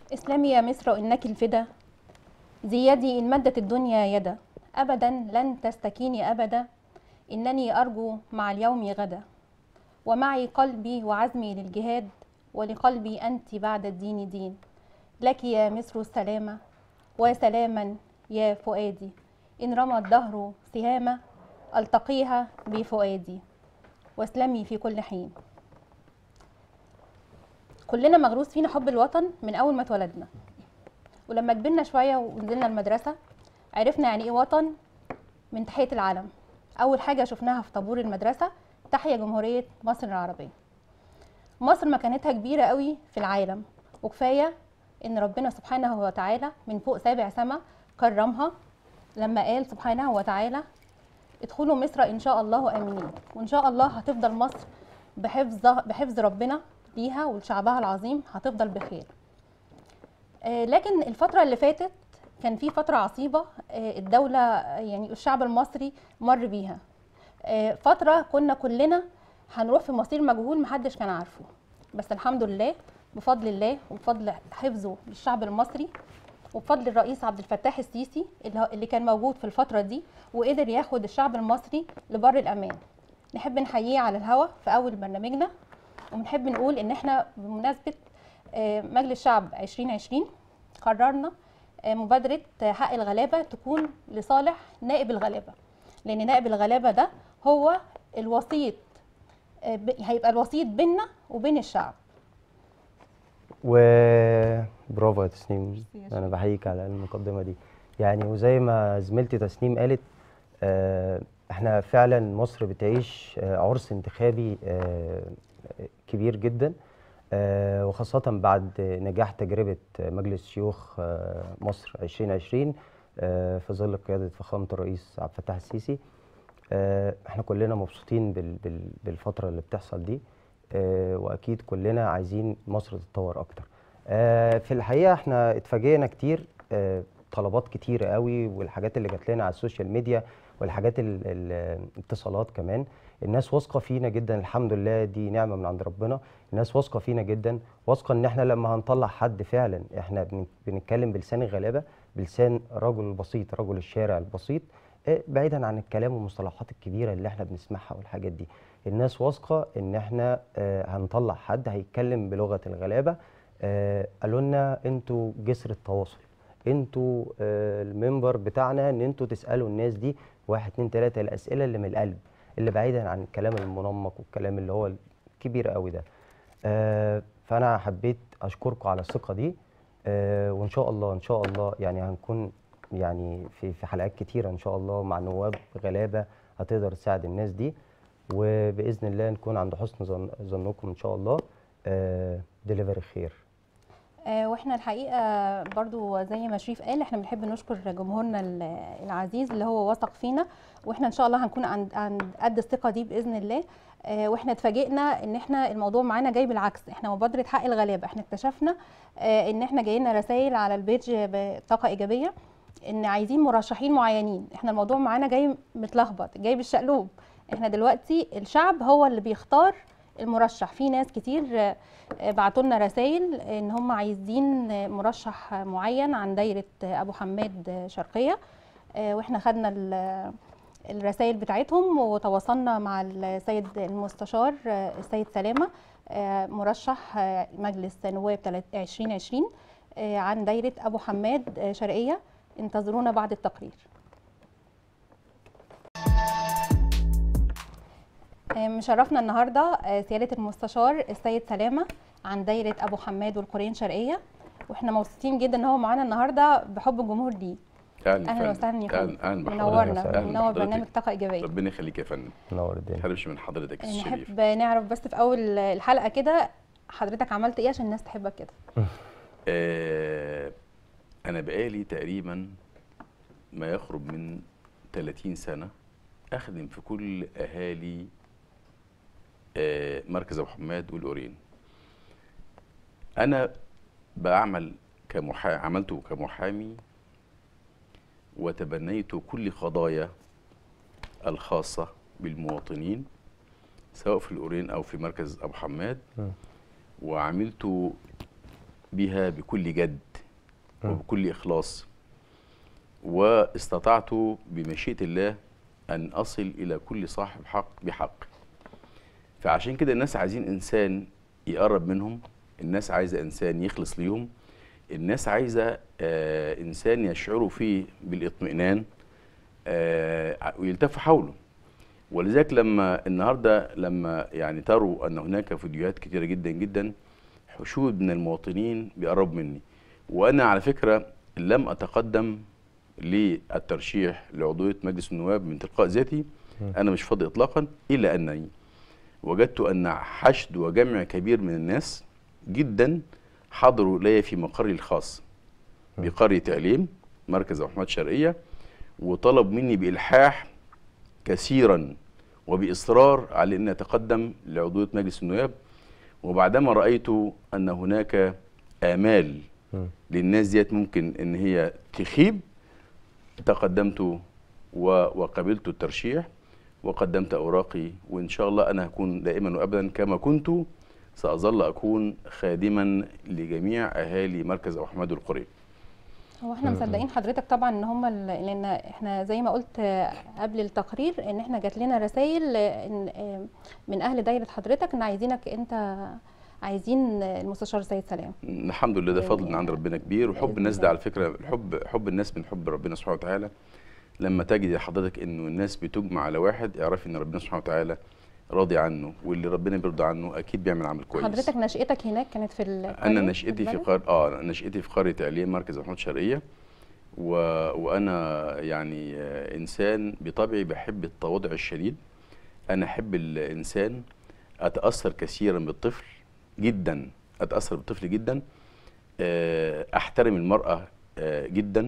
اسلمي يا مصر إنك الفدا ذي يدي إن مدت الدنيا يدا أبدا لن تستكيني أبدا إنني أرجو مع اليوم غدا ومعي قلبي وعزمي للجهاد ولقلبي أنت بعد الدين دين لك يا مصر السلامة وسلاما يا فؤادي إن رمى الدهر سهامة ألتقيها بفؤادي واسلمي في كل حين كلنا مغروس فينا حب الوطن من أول ما اتولدنا ولما كبرنا شوية ونزلنا المدرسة عرفنا يعني إيه وطن من تحية العلم أول حاجة شفناها في طابور المدرسة تحيا جمهورية مصر العربية مصر مكانتها كبيرة قوي في العالم وكفاية إن ربنا سبحانه وتعالى من فوق سابع سما كرمها لما قال سبحانه وتعالى ادخلوا مصر إن شاء الله آمنين وإن شاء الله هتفضل مصر بحفظ بحفظ ربنا ليها ولشعبها العظيم هتفضل بخير آه، لكن الفترة اللي فاتت كان في فترة عصيبة آه، الدولة آه، يعني الشعب المصري مر بيها آه، فترة كنا كلنا هنروح في مصير مجهول محدش كان عارفه بس الحمد لله بفضل الله وبفضل حفظه للشعب المصري وبفضل الرئيس عبد الفتاح السيسي اللي هو- اللي كان موجود في الفترة دي وقدر ياخد الشعب المصري لبر الأمان نحب نحييه على الهوا في أول برنامجنا وبنحب نقول إن إحنا بمناسبة آه، مجلس شعب 2020 قررنا آه، مبادرة آه، حق الغلابة تكون لصالح نائب الغلابة لأن نائب الغلابة ده هو الوسيط آه، ب- هيبقى الوسيط بيننا وبين الشعب وبرافو يا تسنيم انا بحييك على المقدمه دي يعني وزي ما زميلتي تسنيم قالت آه، احنا فعلا مصر بتعيش آه، عرس انتخابي آه، كبير جدا آه، وخاصة بعد نجاح تجربة مجلس شيوخ آه، مصر 2020 آه، في ظل قيادة فخامة الرئيس عبد الفتاح السيسي آه، احنا كلنا مبسوطين بال- بال- بالفترة اللي بتحصل دي آه، واكيد كلنا عايزين مصر تتطور اكتر آه، في الحقيقة احنا اتفاجئنا كتير آه، طلبات كتيرة قوي والحاجات اللي جات لنا على السوشيال ميديا والحاجات ال- ال- الاتصالات كمان الناس واثقة فينا جدا الحمد لله دي نعمة من عند ربنا الناس واثقة فينا جدا واثقة ان احنا لما هنطلع حد فعلا احنا بن- بنتكلم بلسان الغلابة بلسان رجل البسيط رجل الشارع البسيط آه، بعيدا عن الكلام والمصطلحات الكبيرة اللي احنا بنسمعها والحاجات دي الناس واثقة ان احنا آه، هنطلع حد هيتكلم بلغة الغلابة آه، قالوا لنا انتوا جسر التواصل انتوا آه، المنبر بتاعنا ان انتوا تسالوا الناس دي واحد اتنين تلاته الاسئله اللي من القلب اللي بعيدا عن الكلام المنمق والكلام اللي هو الكبير قوي ده آه، فانا حبيت اشكركم على الثقه دي آه، وان شاء الله ان شاء الله يعني هنكون يعني في في حلقات كتيره ان شاء الله مع نواب غلابه هتقدر تساعد الناس دي وباذن الله نكون عند حسن ظن ظنكم ان شاء الله ديليفري خير آه، واحنا الحقيقه برضو زي ما شريف قال احنا بنحب نشكر جمهورنا ال- العزيز اللي هو وثق فينا واحنا ان شاء الله هنكون عند عند قد الثقه دي باذن الله آه، واحنا اتفاجئنا ان احنا الموضوع معانا جاي بالعكس احنا مبادره حق الغلابه احنا اكتشفنا آه، ان احنا جاي لنا رسائل على البيج بطاقه ايجابيه ان عايزين مرشحين معينين احنا الموضوع معانا جاي متلخبط جاي بالشقلوب احنا دلوقتي الشعب هو اللي بيختار المرشح في ناس كتير آه، بعتوا لنا رسائل ان هم عايزين مرشح معين عن دايره ابو حماد شرقيه آه، واحنا خدنا ال- الرسائل بتاعتهم وتواصلنا مع السيد المستشار آه، السيد سلامه آه، مرشح آه، مجلس نواب تلات- 2020 آه، عن دايره ابو حماد آه، شرقيه انتظرونا بعد التقرير آه، مشرفنا النهارده آه، سياده المستشار السيد سلامه عن دايره ابو حماد والقرين شرقيه واحنا مبسوطين جدا ان هو معانا النهارده بحب الجمهور ليه اهلا اهلا وسهلا يا فندم اهلا اهلا بحضرتك. منورنا أهلاً منور بحضرتك. برنامج طاقه ايجابيه ربنا يخليك يا فندم نور الدنيا حرمش من حضرتك يا أستاذ شريف نحب نعرف بس في اول الحلقه كده حضرتك عملت ايه عشان الناس تحبك كده آه انا بقالي تقريبا ما يقرب من 30 سنه اخدم في كل اهالي آه مركز ابو حماد والقرين انا بعمل كمحا عملته كمحامي وتبنيت كل قضايا الخاصه بالمواطنين سواء في القرين او في مركز ابو حماد م. وعملت بها بكل جد وبكل إخلاص واستطعت بمشيئة الله أن أصل إلى كل صاحب حق بحق فعشان كده الناس عايزين إنسان يقرب منهم الناس عايزة إنسان يخلص ليهم الناس عايزة آه إنسان يشعروا فيه بالاطمئنان آه ويلتفوا حوله ولذلك لما النهارده لما يعني تروا ان هناك فيديوهات كتيره جدا جدا حشود من المواطنين بيقربوا مني وانا على فكره لم اتقدم للترشيح لعضويه مجلس النواب من تلقاء ذاتي انا مش فاضي اطلاقا الا انني وجدت ان حشد وجمع كبير من الناس جدا حضروا لي في مقري الخاص بقريه عليم مركز أبو محمد شرقيه وطلب مني بالحاح كثيرا وبإصرار على أن أتقدم لعضوية مجلس النواب وبعدما رأيت أن هناك آمال مم. للناس ديت ممكن أن هي تخيب تقدمت و- وقبلت الترشيح وقدمت أوراقي وإن شاء الله أنا هكون دائما وأبدا كما كنت سأظل أكون خادما لجميع أهالي مركز أبو حماد القري هو احنا مصدقين حضرتك طبعا ان هم ال- لان احنا زي ما قلت آه، قبل التقرير ان احنا جات لنا رسائل آه، ان آه، من اهل دايره حضرتك ان عايزينك انت عايزين المستشار سيد سلام الحمد لله ده فضل من عند ربنا كبير وحب بإذن الناس الله. ده على فكره الحب حب الناس من حب ربنا سبحانه وتعالى لما تجد حضرتك انه الناس بتجمع على واحد اعرفي ان ربنا سبحانه وتعالى راضي عنه واللي ربنا بيرضى عنه اكيد بيعمل عمل كويس حضرتك نشأتك هناك كانت في ال- انا القرية، نشأتي في البلد؟ قار اه نشأتي في قريه عليا مركز محمود شرقيه و... وانا يعني آه، انسان بطبعي بحب التواضع الشديد انا احب الانسان اتاثر كثيرا بالطفل جدا اتاثر بالطفل جدا آه، احترم المراه آه، جدا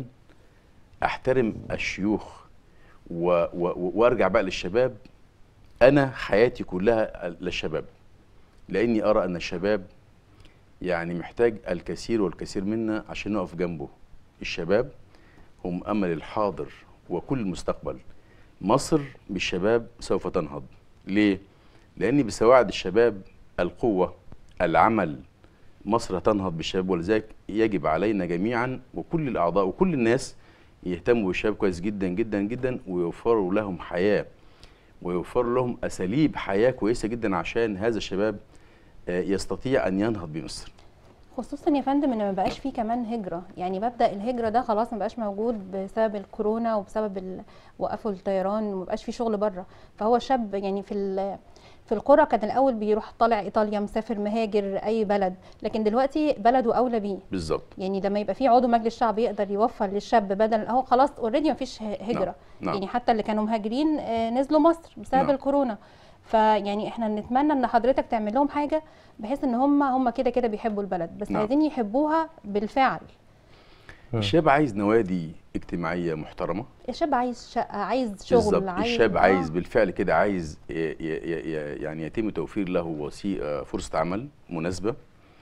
احترم الشيوخ و... و... وارجع بقى للشباب انا حياتي كلها للشباب لاني ارى ان الشباب يعني محتاج الكثير والكثير منا عشان نقف جنبه الشباب هم امل الحاضر وكل المستقبل مصر بالشباب سوف تنهض ليه لاني بسواعد الشباب القوه العمل مصر هتنهض بالشباب ولذلك يجب علينا جميعا وكل الاعضاء وكل الناس يهتموا بالشباب كويس جدا جدا جدا ويوفروا لهم حياه ويوفروا لهم اساليب حياه كويسه جدا عشان هذا الشباب آه، يستطيع ان ينهض بمصر خصوصا يا فندم ان ما بقاش فيه كمان هجره يعني مبدا الهجره ده خلاص ما بقاش موجود بسبب الكورونا وبسبب ال... وقفوا الطيران وما بقاش فيه شغل بره فهو شاب يعني في ال... في القرى كان الاول بيروح طالع ايطاليا مسافر مهاجر اي بلد لكن دلوقتي بلده اولى بيه بالظبط يعني لما يبقى في عضو مجلس شعب يقدر يوفر للشاب بدل هو خلاص اوريدي ما فيش هجره نعم. يعني حتى اللي كانوا مهاجرين آه، نزلوا مصر بسبب نعم. الكورونا فيعني احنا نتمنى ان حضرتك تعمل لهم حاجه بحيث ان هم هم كده كده بيحبوا البلد بس نعم. عايزين يحبوها بالفعل مم. الشاب عايز نوادي اجتماعيه محترمه الشاب عايز شقه عايز شغل بالظبط عايز الشاب آه. عايز بالفعل كده عايز ي- ي- ي- يعني يتم توفير له وسيله فرصه عمل مناسبه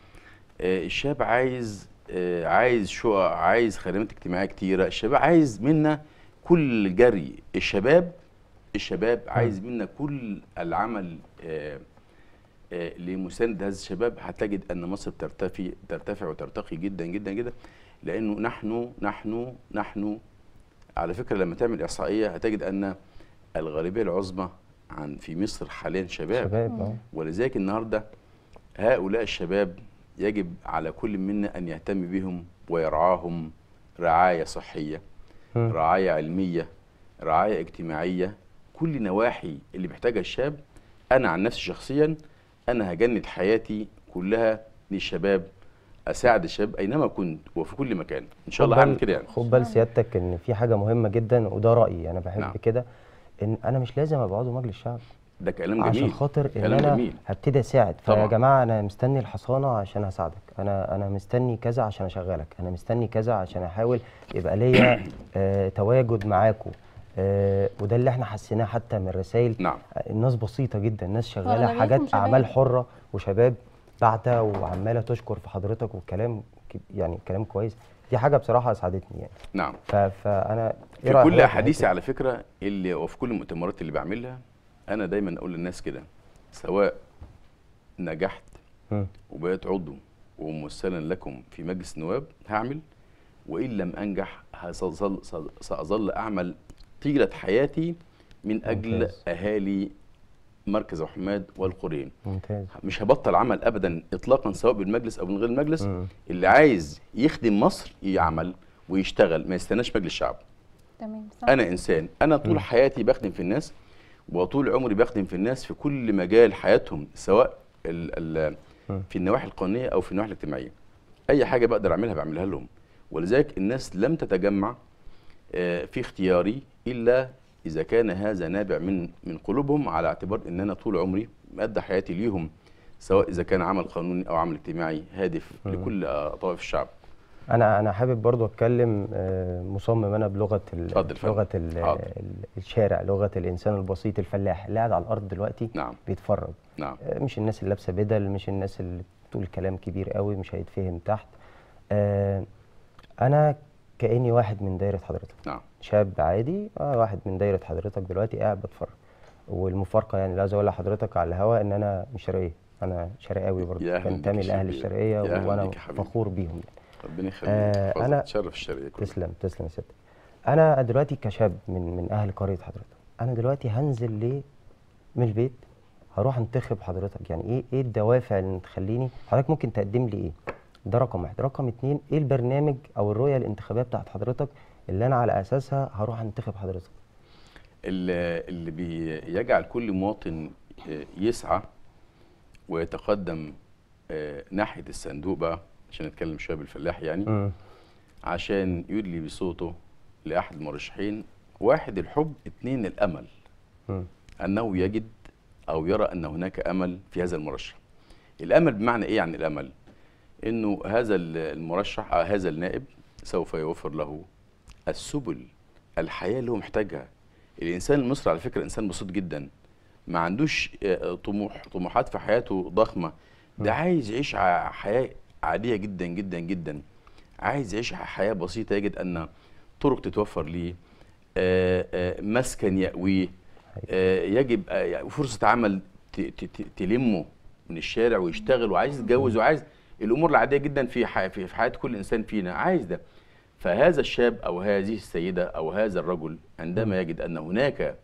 آه، الشاب عايز آه، عايز شقق عايز خدمات اجتماعيه كتيره الشباب عايز منا كل جري الشباب الشباب عايز منا كل العمل آه، آه، لمساندة هذا الشباب هتجد ان مصر بترتفي ترتفع وترتقي جدا جدا جدا لانه نحن نحن نحن على فكره لما تعمل احصائيه هتجد ان الغالبيه العظمى عن في مصر حاليا شباب, شباب اه ولذلك النهارده هؤلاء الشباب يجب على كل منا ان يهتم بهم ويرعاهم رعايه صحيه مم. رعايه علميه رعايه اجتماعيه كل نواحي اللي محتاجها الشاب انا عن نفسي شخصيا انا هجند حياتي كلها للشباب اساعد الشباب اينما كنت وفي كل مكان ان شاء الله خد هعمل بال- كده يعني خد بال سيادتك ان في حاجه مهمه جدا وده رايي انا بحب نعم. كده ان انا مش لازم ابقى عضو مجلس شعب ده كلام عشان جميل خاطر ان كلام انا جميل هبتدي اساعد فيا طبعاً. جماعه انا مستني الحصانه عشان هساعدك انا انا مستني كذا عشان اشغلك انا مستني كذا عشان احاول يبقى ليا آه تواجد معاكم آه وده اللي احنا حسيناه حتى من الرسائل نعم الناس بسيطه جدا الناس شغاله أغلبيتهم حاجات شباب. اعمال حره وشباب بعتة وعماله تشكر في حضرتك والكلام ك- يعني كلام كويس دي حاجه بصراحه اسعدتني يعني نعم ف- فانا إيه في رأي كل حضرتك في احاديثي الحتة على فكره اللي وفي كل المؤتمرات اللي بعملها انا دايما اقول للناس كده سواء نجحت دي؟ مم. وبقيت عضو وممثلا لكم في مجلس النواب هعمل وان لم انجح هسظل ساظل اعمل طيله حياتي من اجل ممتاز. اهالي مركز أبو حماد والقرين ممتاز مش هبطل عمل ابدا اطلاقا سواء بالمجلس او من غير المجلس مم. اللي عايز يخدم مصر يعمل ويشتغل ما يستناش مجلس الشعب تمام صح انا انسان انا طول مم. حياتي بخدم في الناس وطول عمري بخدم في الناس في كل مجال حياتهم سواء ال ال مم. في النواحي القانونيه او في النواحي الاجتماعيه اي حاجه بقدر اعملها بعملها لهم ولذلك الناس لم تتجمع آه، في اختياري الا اذا كان هذا نابع من من قلوبهم على اعتبار ان انا طول عمري مادة حياتي ليهم سواء اذا كان عمل قانوني او عمل اجتماعي هادف مم. لكل آه، طوائف الشعب انا انا حابب برضو اتكلم آه، مصمم انا بلغه ال- اتفضل يا فندم. لغه ال- حاضر. ال- الشارع لغه الانسان البسيط الفلاح اللي قاعد على الارض دلوقتي نعم بيتفرج نعم آه، مش الناس اللي لابسه بدل مش الناس اللي بتقول كلام كبير قوي مش هيتفهم تحت آه، انا كاني واحد من دايره حضرتك نعم شاب عادي آه واحد من دايره حضرتك دلوقتي قاعد بتفرج والمفارقه يعني اللي عايز اقول لحضرتك على الهوا ان انا مش شرقيه انا شرقاوي برضه يا أهلاً بيك بنتمي يا لاهل شرقية. الشرقيه يا أهلاً وانا بيك يا حبيبي. فخور بيهم يعني. ربنا يخليك آه، يحفظك. أنا- تشرف الشرقيه كلها تسلم تسلم يا ست انا دلوقتي كشاب من من اهل قريه حضرتك انا دلوقتي هنزل ليه من البيت هروح انتخب حضرتك يعني ايه ايه الدوافع اللي تخليني حضرتك ممكن تقدم لي ايه ده رقم واحد رقم اتنين ايه البرنامج او الرؤيه الانتخابيه بتاعت حضرتك اللي انا على اساسها هروح انتخب حضرتك اللي اللي بيجعل كل مواطن آه، يسعى ويتقدم آه، ناحيه الصندوق بقى عشان نتكلم شويه بالفلاح يعني امم عشان يدلي بصوته لاحد المرشحين واحد الحب اتنين الامل امم انه يجد او يرى ان هناك امل في هذا المرشح الامل بمعنى ايه يعني الامل انه هذا ال- المرشح او هذا النائب سوف يوفر له السبل الحياه اللي هو محتاجها الانسان المصري على فكره انسان بسيط جدا ما عندوش آه، طموح طموحات في حياته ضخمه ده عايز يعيش ع- حياه عاديه جدا جدا جدا عايز يعيش حياه بسيطه يجد ان طرق تتوفر ليه آه، آه، مسكن يأويه آه، يجب آه، يعني فرصه عمل ت- ت- ت- تلمه من الشارع ويشتغل وعايز يتجوز وعايز الامور العاديه جدا في ح- في في حياه كل انسان فينا عايز ده فهذا الشاب او هذه السيده او هذا الرجل عندما يجد ان هناك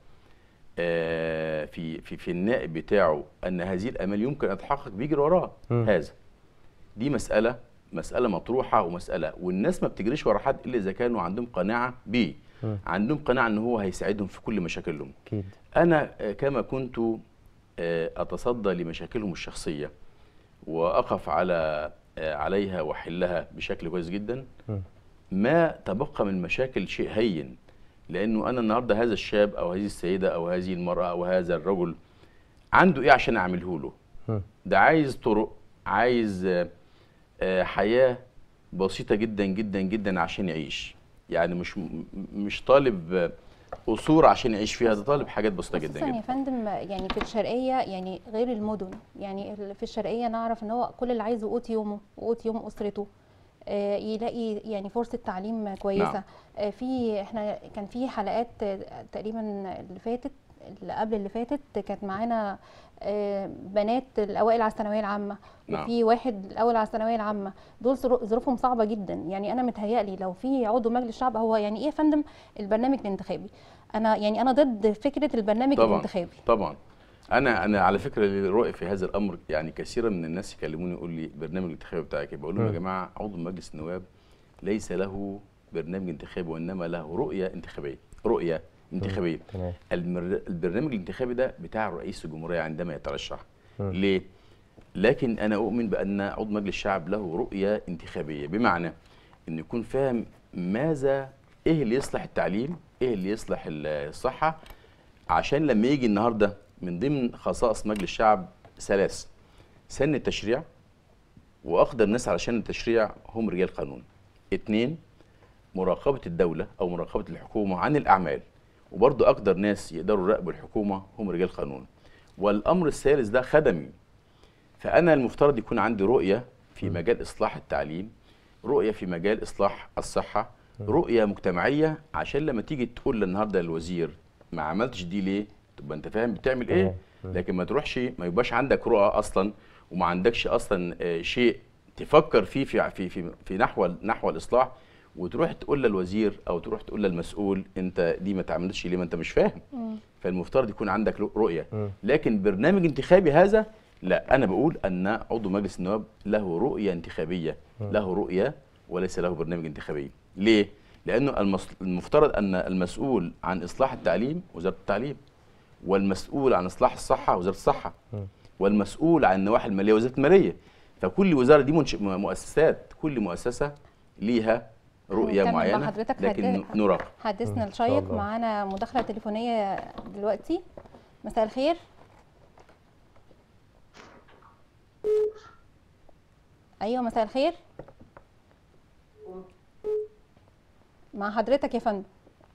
آه، في في في النائب بتاعه ان هذه الامال يمكن ان تتحقق بيجري وراها مم. هذا دي مساله مساله مطروحه ومساله والناس ما بتجريش ورا حد الا اذا كانوا عندهم قناعه بيه مم. عندهم قناعه ان هو هيساعدهم في كل مشاكلهم اكيد انا آه، كما كنت آه، اتصدى لمشاكلهم الشخصيه واقف على آه، عليها واحلها بشكل كويس جدا مم. ما تبقى من مشاكل شيء هين لانه انا النهارده هذا الشاب او هذه السيده او هذه المراه او هذا الرجل عنده ايه عشان اعمله له مم. ده عايز طرق عايز آه، آه، حياه بسيطه جدا جدا جدا عشان يعيش يعني مش م- مش طالب آه، قصور عشان يعيش فيها ده طالب حاجات بسيطه جدا خصوصا يا جدا فندم يعني في الشرقيه يعني غير المدن يعني ال- في الشرقيه نعرف ان هو كل اللي عايزه قوت يومه وقوت يوم اسرته آه، يلاقي يعني فرصه تعليم كويسه نعم. آه، في احنا كان في حلقات آه، تقريبا اللي فاتت اللي قبل اللي فاتت كانت معانا آه، بنات الاوائل على الثانويه العامه نعم. وفي واحد الاول على الثانويه العامه دول ظرو- ظروفهم صعبه جدا يعني انا متهيألي لو في عضو مجلس الشعب هو يعني ايه يا فندم البرنامج الانتخابي انا يعني انا ضد فكره البرنامج طبعا الانتخابي طبعا انا انا على فكره اللي رؤي في هذا الامر يعني كثيرا من الناس يكلموني يقول لي برنامج الانتخابي بتاعك إيه؟ بقول لهم يا مم. جماعه عضو مجلس النواب ليس له برنامج انتخابي وانما له رؤيه انتخابيه رؤيه انتخابيه تمام المر... البرنامج الانتخابي ده بتاع رئيس الجمهوريه عندما يترشح مم. ليه لكن انا اؤمن بان عضو مجلس الشعب له رؤيه انتخابيه بمعنى انه يكون فاهم ماذا ايه اللي يصلح التعليم ايه اللي يصلح ال- الصحه عشان لما يجي النهارده من ضمن خصائص مجلس الشعب ثلاث سن التشريع واقدر الناس علشان التشريع هم رجال قانون اتنين مراقبه الدوله او مراقبه الحكومه عن الاعمال وبرضه اقدر ناس يقدروا يراقبوا الحكومه هم رجال قانون والامر الثالث ده خدمي فانا المفترض يكون عندي رؤيه في مجال اصلاح التعليم رؤيه في مجال اصلاح الصحه رؤيه مجتمعيه عشان لما تيجي تقول النهارده للوزير ما عملتش دي ليه تبقى انت فاهم بتعمل ايه تمام. لكن ما تروحش ما يبقاش عندك رؤى اصلا وما عندكش اصلا آه، شيء تفكر فيه في في في, في نحو نحو الاصلاح وتروح تقول للوزير او تروح تقول للمسؤول انت دي ما تعملش ليه ما انت مش فاهم فالمفترض يكون عندك رؤيه مم. لكن برنامج انتخابي هذا لا انا بقول ان عضو مجلس النواب له رؤيه انتخابيه له رؤيه وليس له برنامج انتخابي ليه لانه المص- المفترض ان المسؤول عن اصلاح التعليم وزاره التعليم والمسؤول عن اصلاح الصحه وزاره الصحه والمسؤول عن النواحي الماليه وزاره الماليه فكل وزاره دي منش... مؤسسات كل مؤسسه ليها رؤيه هنكمل مع معينه حضرتك لكن هت- نراقب حديثنا شاء الشيق الله. معانا مداخله تليفونيه دلوقتي مساء الخير ايوه مساء الخير مع حضرتك يا فندم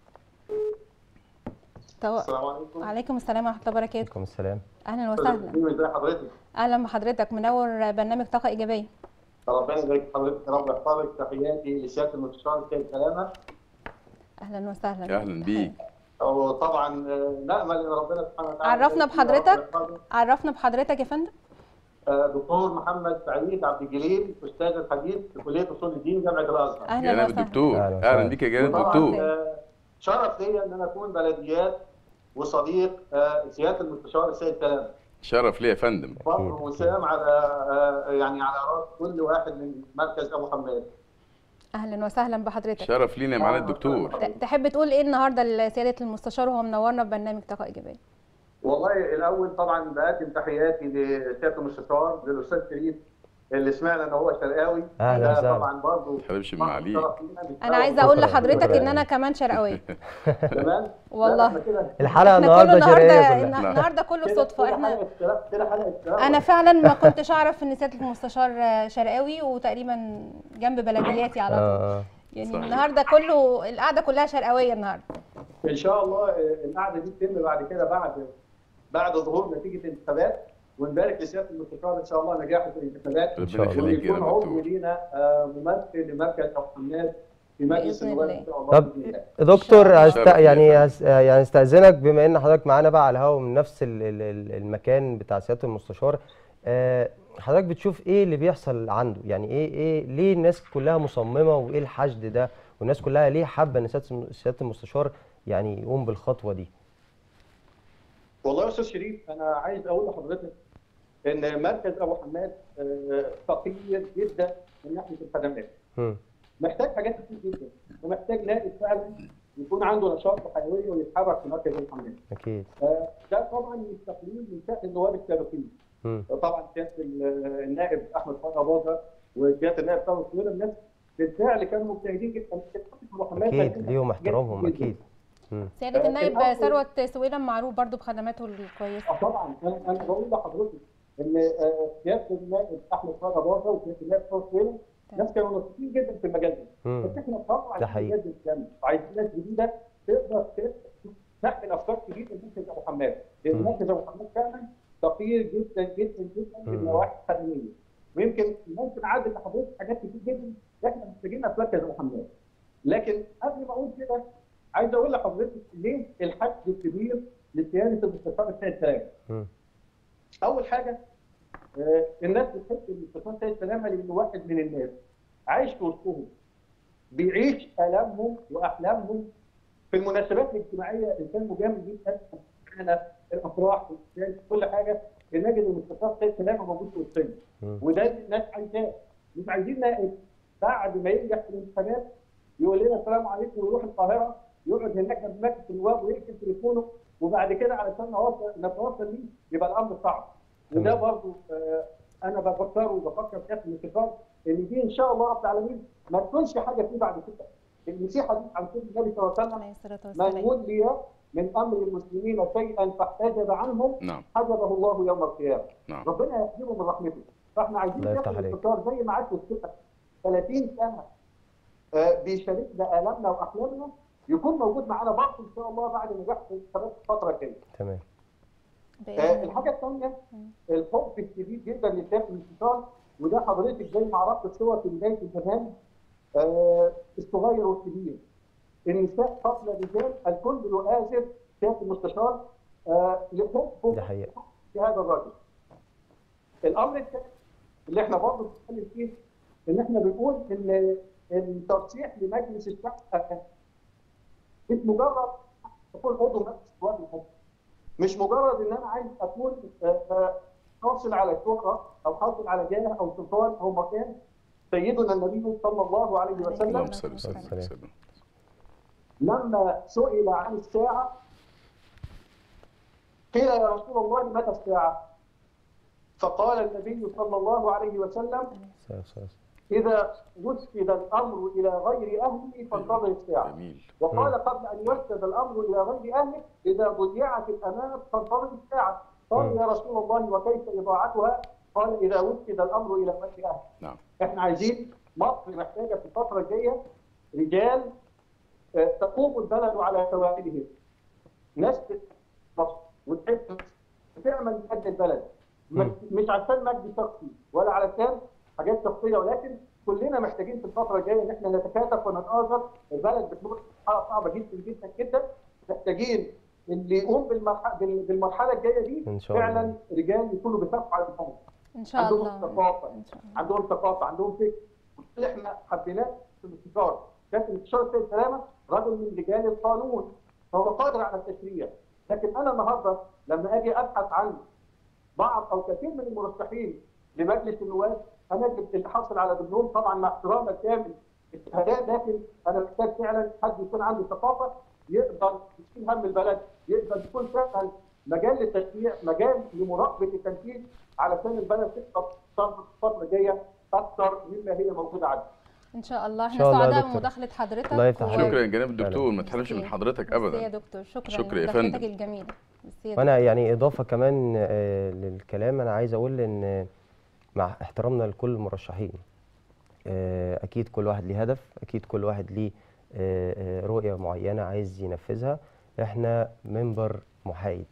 تو... السلام عليكم عليكم السلام ورحمه الله وبركاته عليكم السلام اهلا وسهلا ازي حضرتك اهلا بحضرتك منور برنامج طاقه ايجابيه ربنا يبارك في حضرتك يا رب يحفظك تحياتي لسياده المستشار سيد سلامه اهلا وسهلا اهلا بيك وطبعا آه، نامل ان ربنا سبحانه وتعالى عرفنا يبارك فيه بحضرتك. يا رب يحفظك. عرفنا بحضرتك يا فندم آه، دكتور محمد سعيد عبد الجليل استاذ الحديث في كليه اصول الدين جامعه الازهر اهلا جناب وسهلا الدكتور أهلا وسهلا. اهلا بيك يا جناب وطبعاً، الدكتور آه، شرف ليا ان انا اكون بلديات وصديق آه، سياده المستشار السيد سلامه شرف لي يا فندم فضل وسام على آه، يعني على راس كل واحد من مركز ابو حماد اهلا وسهلا بحضرتك شرف لينا معانا الدكتور ت- تحب تقول ايه النهارده لسياده المستشار وهو منورنا ببرنامج طاقه ايجابيه والله الاول طبعا بقدم تحياتي لسياده المستشار للاستاذ شريف اللي سمعنا ان هو شرقاوي أهلا ده وسهلا. طبعا برضه حبيبش من عليك. انا عايزه اقول شكراً. لحضرتك ان شكراً. انا كمان شرقاويه كمان والله. لا، إحنا كده الحلقه احنا كله النهارده شرقيه النهارده كلها النهارده كله كده- صدفه كده احنا حلقة اختلاف- كده حلقه اختلاف. انا فعلا ما كنتش اعرف ان سياده المستشار شرقاوي وتقريبا جنب بلدياتي على طول اه آه. يعني صحيح. النهارده كله القعده كلها شرقاويه النهارده ان شاء الله آه، القعده دي تتم بعد كده بعد بعد ظهور نتيجه الانتخابات ونبارك لسياده المستشار ان شاء الله نجاحه في الانتخابات إن شاء ربنا الله. يخليك يا ويكون عضو دكتور لينا آه، ممثل لمركز ابو حماد في مجلس بإذن النواب الله. ان شاء الله طب بإذن الله. دكتور شرف هست... ليا يعني فندم. هس... يعني استاذنك بما ان حضرتك معانا بقى على الهوا من نفس ال... ال- ال- المكان بتاع سياده المستشار آه، حضرتك بتشوف ايه اللي بيحصل عنده يعني ايه ايه ليه الناس كلها مصممه وايه الحشد ده والناس كلها ليه حابه ان سياده سيادة المستشار يعني يقوم بالخطوه دي والله يا استاذ شريف انا عايز اقول لحضرتك ان مركز ابو حماد آه، فقير جدا من ناحيه الخدمات مم. محتاج حاجات كتير جدا ومحتاج نائب فعلا يكون عنده نشاط وحيويه ويتحرك في مركز ابو حماد اكيد آه، ده طبعا مش تقليل من شأن النواب السابقين مم. طبعا سياده ال- النائب احمد فرج باظه وسياده النائب ثروت سويلم الناس بالفعل كانوا مجتهدين جدا في ابو حماد اكيد لكن ليهم حاجات احترامهم كتير اكيد مم. سياده آه، النائب الأول- ثروت سويلم معروف برضو بخدماته الكويسه اه طبعا انا انا بقول لحضرتك ان آه، سياده النائب احمد فرج باظه وسياده النائب ثروت سويلم ناس كانوا نشيطين جدا في المجال ده مم. بس احنا طبعا ده حقيقي. عايزين ناس جديده وعايزين ناس جديده تقدر تحمل افكار جديده لمركز ابو حماد لان مم. مركز ابو حماد فعلا فقير جدا جدا جدا مم. من النواحي الخدميه ويمكن ممكن اعدل لحضرتك حاجات كتير جدا احنا محتاجينها في مركز ابو حماد لكن قبل ما اقول كده عايز اقول لحضرتك ليه الحشد الكبير لسياده المستشار السيد سلام مم. اول حاجه آه، الناس بتحب المستشار سيد سلامه لانه واحد من الناس عايش في وسطهم بيعيش الامهم واحلامهم في المناسبات الاجتماعيه انسان مجامل جدا احنا الافراح والإحسان، كل حاجه نجد المستشار سيد سلامه موجود في وسطنا مم. وده اللي الناس عايزاه مش عايزين نائب بعد ما ينجح في الانتخابات يقول لنا السلام عليكم ويروح القاهره يقعد هناك في مجلس النواب ويقفل تليفونه وبعد كده علشان نوصل نتواصل بيه يبقى الامر صعب وده تمام. برضه آه، انا بفكر وبفكر في كابتن الانتخاب ان دي ان شاء الله رب العالمين ما تكونش حاجه فيه بعد كده المسيحه دي عن سيدنا النبي صلى الله عليه وسلم عليه الصلاه والسلام من ولي من امر المسلمين شيئا فاحتجب عنهم نعم حجبه الله يوم القيامه نعم ربنا يحجبه من رحمته فاحنا عايزين الله يفتح ناخد عليك. الفطار زي ما عاشوا الثقه 30 سنه آه، بيشاركنا الامنا واحلامنا يكون موجود معانا برضه ان شاء الله بعد نجاح في الانتخابات الفتره الجايه. تمام بإذن آه، الله. الحاجه الثانيه الحب الشديد جدا للداخل الانتصار وده حضرتك زي ما عرفت الصور في بدايه البرنامج آه، الصغير والكبير النساء قبل الرجال الكل يؤازر سياده المستشار آه، لحبه ده حقيقة. في هذا الرجل. الامر الثاني اللي احنا برضه بنتكلم فيه ان احنا بنقول ان الترشيح لمجلس الشعب مش مجرد اكون عضو مجلس النواب الحكومي. مش مجرد ان انا عايز اكون آه، آه، حاصل على شهره او حاصل على جاه او سلطان او مكان سيدنا النبي صلى الله عليه وسلم اللهم صل وسلم على سيدنا لما سئل عن الساعة قيل يا رسول الله متى الساعة؟ فقال النبي صلى الله عليه وسلم إذا وسد الأمر إلى غير أهله فانتظر الساعة جميل وقال قبل أن يوسد الأمر إلى غير أهله إذا ضيعت الأمانة فانتظر الساعة قال يا رسول الله وكيف إضاعتها؟ قال إذا وسد الأمر إلى غير أهله نعم احنا عايزين مصر محتاجه في الفتره الجايه رجال آه، تقوم البلد على سواعدهم ناس مصر وتحب تعمل من اجل البلد مش- مش عشان مجد شخصي ولا علشان حاجات شخصيه ولكن كلنا محتاجين في الفتره الجايه ان احنا نتكاتف ونتآزر البلد بتمر بمرحله صعبه جدا جدا جدا محتاجين اللي يقوم بالمرحله بالمرحله الجايه دي إن شاء الله. فعلا رجال يكونوا بيخافوا على البلد ان شاء عندهم الله ثقافه ان شاء الله عندهم ثقافه عندهم فكر اللي احنا حبيناه في الاستشاره كانت الاستشاره السيد سلامه رجل من رجال القانون فهو قادر على التشريع لكن انا النهارده لما اجي ابحث عن بعض او كثير من المرشحين لمجلس النواب انا اجد اللي حصل على دبلوم طبعا مع احترامي الكامل الشهادات لكن انا محتاج فعلا حد يكون عنده ثقافه يقدر يشيل هم البلد يقدر يكون فعلا مجال للتشريع مجال لمراقبه التنفيذ علشان البلد تقدر تنهض الفتره الجايه اكثر مما هي موجوده عندنا. ان شاء الله احنا شاء الله يا سعداء دكتور. بمداخله حضرتك الله يفتح و- عليك. شكرا يا جناب الدكتور ما تحرمش من ميرسي. حضرتك ميرسي يا ابدا دكتور شكرا شكرا يا لمداخلتك فندم. الجميله ميرسي يا وانا يعني اضافه كمان آه، للكلام انا عايز اقول ان مع احترامنا لكل المرشحين آه، اكيد كل واحد ليه هدف اكيد كل واحد ليه آه، آه، رؤيه معينه عايز ينفذها احنا منبر محايد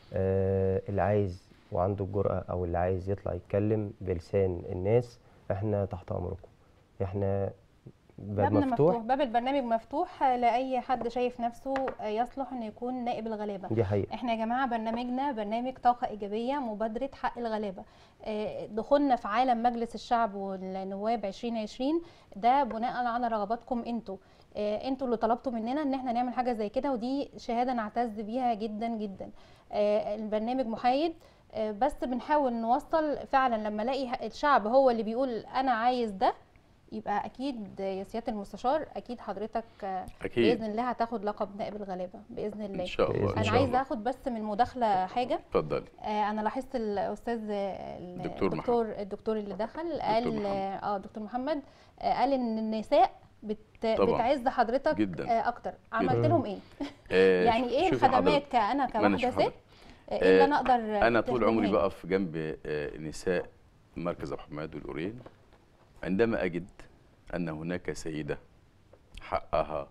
آه، اللي عايز وعنده الجرأة او اللي عايز يطلع يتكلم بلسان الناس احنا تحت امركم احنا باب بابنا مفتوح مفتوح باب البرنامج مفتوح لاي حد شايف نفسه يصلح انه يكون نائب الغلابه دي حقيقه احنا يا جماعه برنامجنا برنامج طاقه ايجابيه مبادره حق الغلابه آه، دخولنا في عالم مجلس الشعب والنواب 2020 ده بناء على رغباتكم انتوا آه، انتوا اللي طلبتوا مننا ان احنا نعمل حاجه زي كده ودي شهاده نعتز بيها جدا جدا آه، البرنامج محايد آه، بس بنحاول نوصل فعلا لما الاقي الشعب هو اللي بيقول انا عايز ده يبقى اكيد يا سياده المستشار اكيد حضرتك آه، اكيد باذن الله هتاخد لقب نائب الغلابه باذن الله ان شاء الله بإذن ان انا شاء عايزه الله اخد بس من مداخله حاجه اتفضلي آه، انا لاحظت الاستاذ آه، ال- دكتور الدكتور الدكتور اللي دخل قال محمد. اه دكتور محمد آه، قال ان النساء بت طبعاً. بتعز حضرتك جدا. آه، اكتر عملت جدا. لهم ايه آه، يعني شوف- ايه شوفي الخدمات حضرتك، كانا ما أنا كواحده شوف ست حضرتك. آه، ايه اللي آه، انا اقدر انا طول عمري تخدميها؟ بقف جنب آه، نساء مركز ابو حماد والأورين عندما اجد ان هناك سيده حقها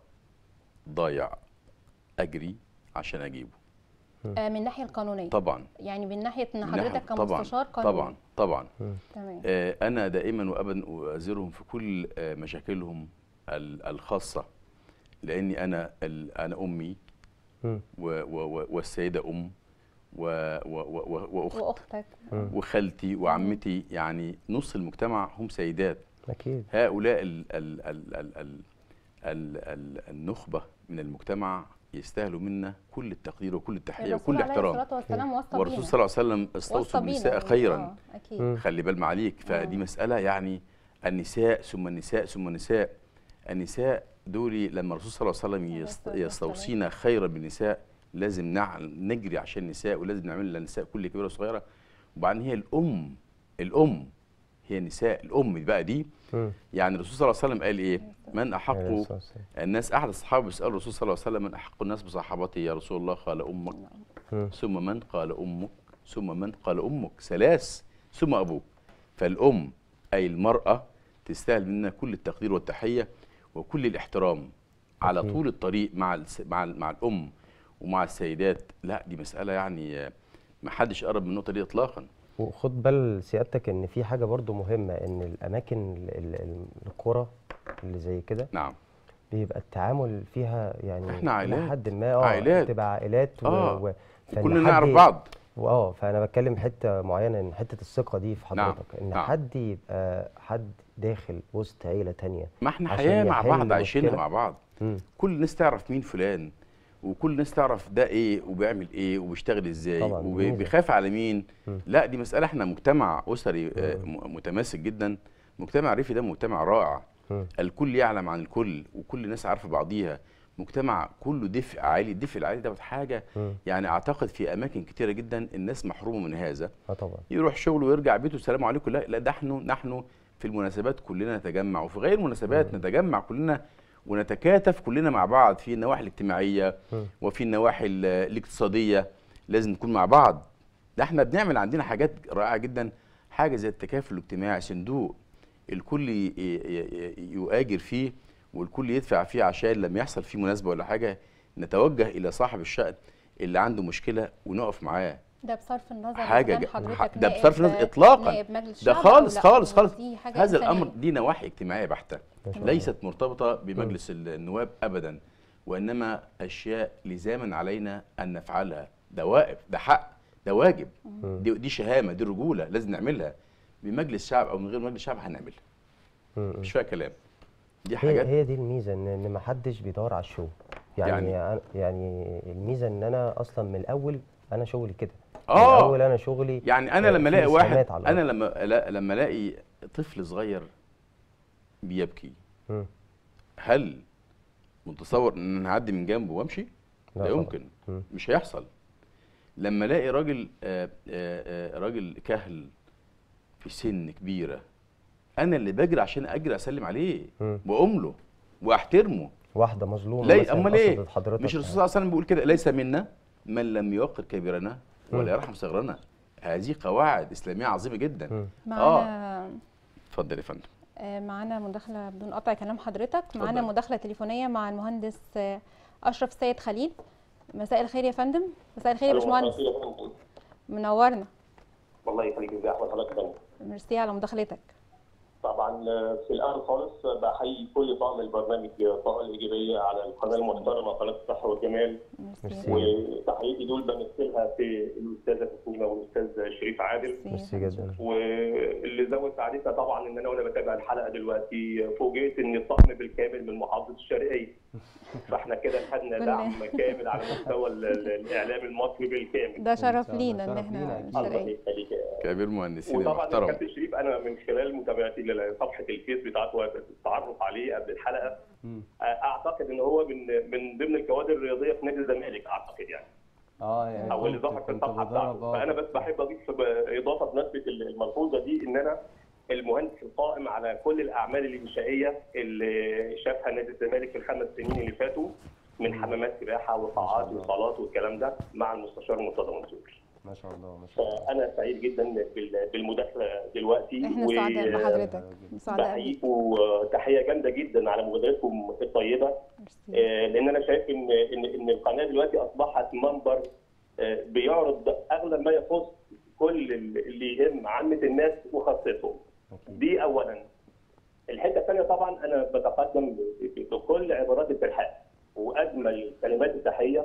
ضايع اجري عشان اجيبه آه، من الناحيه القانونيه طبعا يعني من ناحيه ان من ناحية- حضرتك طبعا كمستشار قانوني طبعا طبعا تمام آه، انا دائما وابدا اؤازرهم في كل آه، مشاكلهم ال- الخاصه لاني انا ال- انا امي مم. و- و- و- والسيده ام و- و- و- و- واخت واختك وخالتي وعمتي يعني نص المجتمع هم سيدات اكيد هؤلاء ال ال ال ال ال ال ال النخبه من المجتمع يستاهلوا منا كل التقدير وكل التحيه الرسول وكل عليه احترام الصلاه والسلام وصى والرسول بينا. صلى الله عليه وسلم وصى استوصوا بينا بالنساء يعني. خيرا آه، اكيد مم. خلي بال معاليك فدي آه. مسألة يعني النساء ثم النساء ثم النساء النساء دول لما الرسول صلى الله عليه وسلم عليه يست- الصلاة والسلام. يستوصينا خيرا بالنساء لازم نع- نجري عشان النساء ولازم نعمل للنساء كل كبيرة وصغيرة وبعدين هي الأم الأم هي النساء الأم بقى دي مم. يعني الرسول صلى الله عليه وسلم قال إيه من عليه أحق الصلاة والسلام. الناس أحد الصحابة بيسألوا الرسول صلى الله عليه وسلم من أحق الناس بصحابتي يا رسول الله قال أمك مم. ثم من قال أمك ثم من قال أمك ثلاث ثم أبوك فالأم أي المرأة تستاهل منا كل التقدير والتحية وكل الاحترام على أكيد. طول الطريق مع الس... مع ال- مع الأم ومع السيدات لا دي مسألة يعني آه، ما حدش قرب من النقطة دي إطلاقا وخد بال سيادتك ان في حاجه برضو مهمه ان الاماكن ال- ال- ال- القرى اللي زي كده نعم بيبقى التعامل فيها يعني إحنا إلى عائلات. حد ما اه عائلات. بتبقى عائلات و... آه. و... فإن وكلنا حد نعرف بعض واه فانا بتكلم حته معينه ان حته الثقه دي في نعم، حضرتك ان نعم. حد يبقى حد داخل وسط عيله تانية ما احنا عشان حياه مع يحل بعض عايشينها مشكلة. مع بعض مم. كل الناس تعرف مين فلان وكل الناس تعرف ده ايه وبيعمل ايه وبيشتغل ازاي طبعاً، دي ميزة. وبيخاف على مين مم. لا دي مساله احنا مجتمع اسري آه، م- متماسك جدا مجتمع ريفي ده مجتمع رائع مم. الكل يعلم عن الكل وكل الناس عارفه بعضيها مجتمع كله دفء عالي الدفء العالي ده حاجه مم. يعني اعتقد في اماكن كتيره جدا الناس محرومه من هذا اه طبعا يروح شغله ويرجع بيته السلام عليكم لا لا نحن نحن في المناسبات كلنا نتجمع وفي غير المناسبات نتجمع كلنا ونتكاتف كلنا مع بعض في النواحي الاجتماعيه مم. وفي النواحي ال- الاقتصاديه لازم نكون مع بعض ده احنا بنعمل عندنا حاجات رائعه جدا حاجه زي التكافل الاجتماعي صندوق الكل ي- ي- ي- يؤاجر فيه والكل يدفع فيه عشان لما يحصل فيه مناسبه ولا حاجه نتوجه الى صاحب الشأن اللي عنده مشكله ونقف معاه ده بصرف النظر حاجة إذا كان ج- حضرتك ده نائب- بصرف النظر إطلاقاً. نائب مجلس ده شعب أو خالص لا. خالص خالص دي حاجة هذا إنسانية. الامر دي نواحي اجتماعيه بحته ما شاء الله. ليست مرتبطه بمجلس النواب ابدا وانما اشياء لزاما علينا ان نفعلها ده واقف ده حق ده واجب دي, دي شهامه دي رجوله لازم نعملها بمجلس شعب او من غير مجلس شعب هنعملها مم. مش فيها كلام دي هي حاجات هي دي الميزه ان ان ما حدش بيدور على الشو يعني يعني- يعني, يعني الميزه ان انا اصلا من الاول انا شغلي كده من آه. الاول انا شغلي يعني انا آه، لما في الاقي واحد إسهامات على انا الأرض. لما لا- لما الاقي طفل صغير بيبكي مم. هل متصور ان انا هعدي من جنبه وامشي؟ لا لا طبعاً. يمكن مم. مش هيحصل لما الاقي راجل آه، آه، آه، راجل كهل في سن كبيره انا اللي بجري عشان اجري اسلم عليه مم. واقوم له واحترمه واحده مظلومه ليه مثلاً امال ايه قصدت حضرتك مش الرسول صلى الله عليه وسلم بيقول كده ليس منا من لم يوقر كبيرنا ولا مم. يرحم صغرنا هذه قواعد اسلاميه عظيمه جدا مم. معانا اتفضل يا فندم آه، معانا مداخلة بدون قطع كلام حضرتك معانا اتفضل. مداخلة تليفونية مع المهندس آه، أشرف سيد خليل مساء الخير يا فندم مساء الخير يا باشمهندس منورنا والله يخليك ازي احمد حضرتك يا فندم ميرسي على مداخلتك طبعا في الاول خالص بحيي كل طاقم البرنامج طاقم الايجابيه على القناه المحترمه قناه الصحه والجمال ميرسي وتحياتي دول بمثلها في الاستاذه فاطمه والاستاذ شريف عادل ميرسي جدا واللي زود سعادتها طبعا ان انا وانا بتابع الحلقه دلوقتي فوجئت ان الطقم بالكامل من محافظه الشرقيه فاحنا كده خدنا كل- دعم كامل على مستوى ال- ال- الاعلام المصري بالكامل ده شرف شرف لينا ان لينا احنا أكيد. الله شرقية يخليك كبير مهندسين وطبعا محترم كابتن شريف انا من خلال متابعتي لصفحه الفيس بتاعته والتعرف عليه قبل الحلقه مم. اعتقد ان هو من من ضمن الكوادر الرياضيه في نادي الزمالك اعتقد يعني اه يعني او اللي كنت- ظهر في كنت الصفحه بضرب، بتاعته آه. فانا بس بحب اضيف اضافه بمناسبه الملحوظه دي ان انا المهندس القائم على كل الاعمال الانشائيه اللي شافها نادي الزمالك في الخمس سنين اللي فاتوا من حمامات سباحه وقاعات الله. وصالات والكلام ده مع المستشار مرتضى منصور ما شاء الله ما شاء الله فانا سعيد جدا بال- بالمداخله دلوقتي احنا سعداء بحضرتك سعداء بيك بحييكم تحيه جامده جدا على مبادرتكم الطيبه ميرسي. آه، لان انا شايف ان ان ان القناه دلوقتي اصبحت منبر آه، بيعرض اغلب ما يخص كل اللي يهم عامه الناس وخاصتهم أكيد. دي اولا الحته الثانيه طبعا انا بتقدم ب- بكل عبارات الترحاب واجمل كلمات التحيه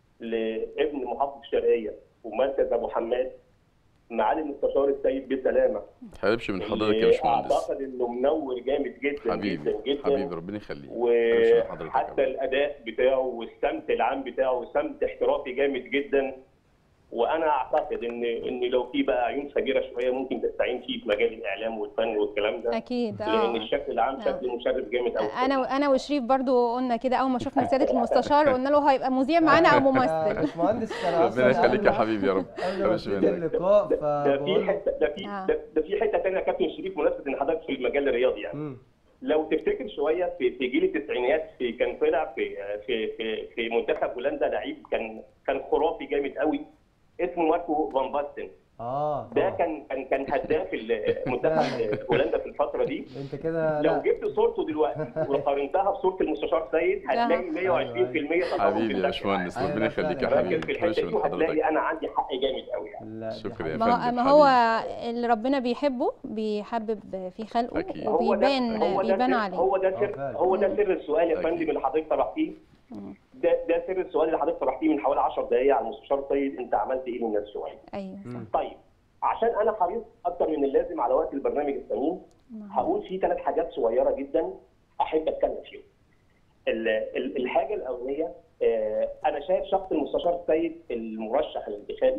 لابن محافظه الشرقيه ومركز ابو حماد معالي المستشار السيد بسلامه حبيبش من حضرتك يا اللي باشمهندس اعتقد انه منور جامد جدا حبيبي جدا جدا حبيبي ربنا يخليك حبيبش من حضرتك وحتى يا الاداء بتاعه والسمت العام بتاعه سمت احترافي جامد جدا وانا اعتقد ان ان لو في بقى عيون كبيره شويه ممكن تستعين فيه في مجال الاعلام والفن والكلام ده اكيد لان اه الشكل العام آه. شكل مشرف جامد قوي انا انا وشريف برضو قلنا كده اول ما شفنا سياده المستشار قلنا له هيبقى مذيع معانا او يا ممثل باشمهندس انا ربنا أصلاً يخليك قبل- يا حبيبي يا رب قبل ما حبيبش ابتدي منك اللقاء ده في فبقول حته ده في آه. ده, ده في حته ثانيه يا كابتن شريف مناسبه ان حضرتك في المجال الرياضي يعني مم. لو تفتكر شويه في في جيل التسعينات في كان طلع في في في, في منتخب هولندا لعيب كان كان خرافي جامد قوي اسمه ماركو فان باستن اه ده طبعاً. كان كان كان هداف ال- منتخب هولندا في الفتره دي انت كده لو لا جبت صورته دلوقتي وقارنتها بصوره المستشار سيد هتلاقي 120% تطور حبيبي في يا اللعب باشمهندس أيوة، ربنا يخليك يا فعلا. معايا. حبيبي في حبيبش الحته دي من حضرتك وهتلاقي انا عندي حق جامد قوي يعني لا دي شكرا يا ما هو فندم ما هو حبيبي. اللي ربنا بيحبه بيحبب في خلقه أكيد. هو ده وبيبان هو ده بيبان سر عليه هو ده آه، سر فعلا. هو ده سر السؤال يا أكيد. فندم اللي حضرتك طرحتيه ده ده سر السؤال اللي حضرتك طرحتيه من حوالي 10 دقائق على المستشار سيد انت عملت ايه للناس شويه ايوه صح طيب عشان انا حريص اكتر من اللازم على وقت البرنامج الثمين هقول فيه ثلاث حاجات صغيره جدا احب اتكلم فيهم. ال- ال- الحاجه الاولانيه آه، انا شايف شخص المستشار السيد المرشح الانتخابي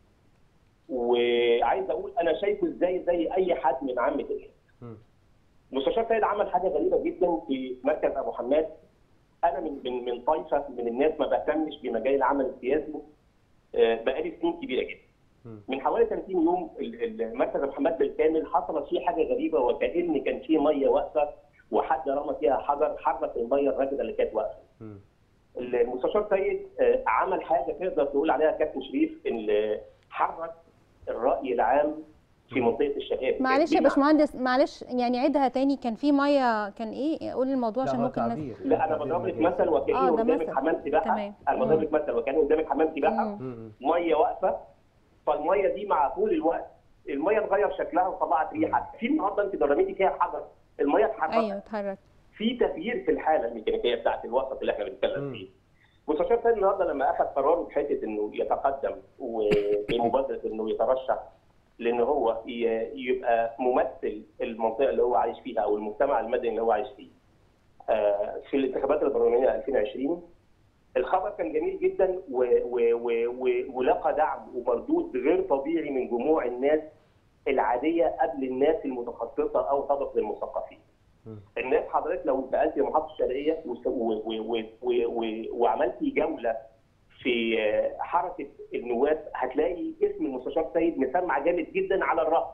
وعايز اقول انا شايفه ازاي زي اي حد من عامه الناس. مم. المستشار سيد عمل حاجه غريبه جدا في مركز ابو حماد انا من من من طائفه من الناس ما بهتمش بمجال العمل السياسي آه، بقالي سنين كبيره جدا. من حوالي 30 يوم ال- ال- مركز ابو حماد بالكامل حصلت فيه حاجه غريبه وكان كان فيه ميه واقفه وحد رمى فيها حجر حرك الميه الراكده اللي كانت واقفه. مم. المستشار سيد آه، عمل حاجه تقدر تقول عليها كابتن شريف ان حرك الراي العام في منطقه الشباب. معلش يا بمعنى- باشمهندس معلش يعني عيدها تاني كان في ميه كان ايه قول الموضوع لا عشان هو ممكن الناس تعبير لا انا بضرب لك مثل آه، وكاني ده قدامك مثل. حمام سباحه تمام. انا بضرب لك مثل وكاني قدامك حمام سباحه مم. مم. ميه واقفه فالميه دي مع طول الوقت الميه اتغير شكلها وطلعت ريحه في النهارده انت ضربتي فيها حجر الميه اتحركت ايوه اتحرك في تغيير في الحاله الميكانيكيه بتاعت الوسط اللي احنا بنتكلم مم. فيه. مستشار سيد النهارده لما اخذ قراره في حته انه يتقدم وبمبادره انه يترشح لان هو ي- يبقى ممثل المنطقه اللي هو عايش فيها او المجتمع المدني اللي هو عايش فيه. آه، في الانتخابات البرلمانيه 2020 الخبر كان جميل جدا و و و و ولقى دعم ومردود غير طبيعي من جموع الناس العاديه قبل الناس المتخصصه او طبقه المثقفين. الناس حضرتك لو سالت محافظه الشرقيه وس- و- و- و- و- و- وعملتي جوله في آه، حركه النواب هتلاقي اسم المستشار سيد مسمع جامد جدا على الراس.